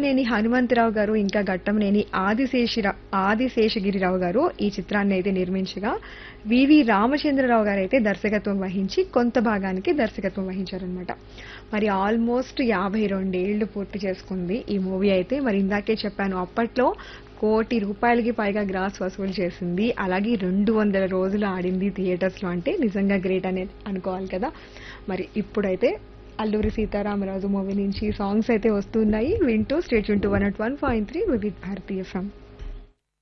ఘట్టమనేని హనుమంతరావు గారు ఇంకా ఘట్టమనేని ఆదిశేషిరా ఆదిశేషగిరిరావు గారు ఈ చిత్రాన్ని అయితే నిర్మించగా వివి రామచంద్రరావు గారు అయితే దర్శకత్వం వహించి కొంత భాగానికి దర్శకత్వం వహించారనమాట మరి ఆల్మోస్ట్ యాభై రెండేళ్లు పూర్తి చేసుకుంది ఈ మూవీ అయితే మరి ఇందాకే చెప్పాను అప్పట్లో కోటి రూపాయలకి పైగా గ్రాస్ వసూలు చేసింది అలాగే రెండు వందల రోజులు ఆడింది థియేటర్స్లో అంటే నిజంగా గ్రేట్ అనేది అనుకోవాలి కదా మరి ఇప్పుడైతే అల్లూరి సీతారామరాజు మూవీ నుంచి సాంగ్స్ అయితే వస్తున్నాయి వింటూ state to one at one point three Vividh Bharati from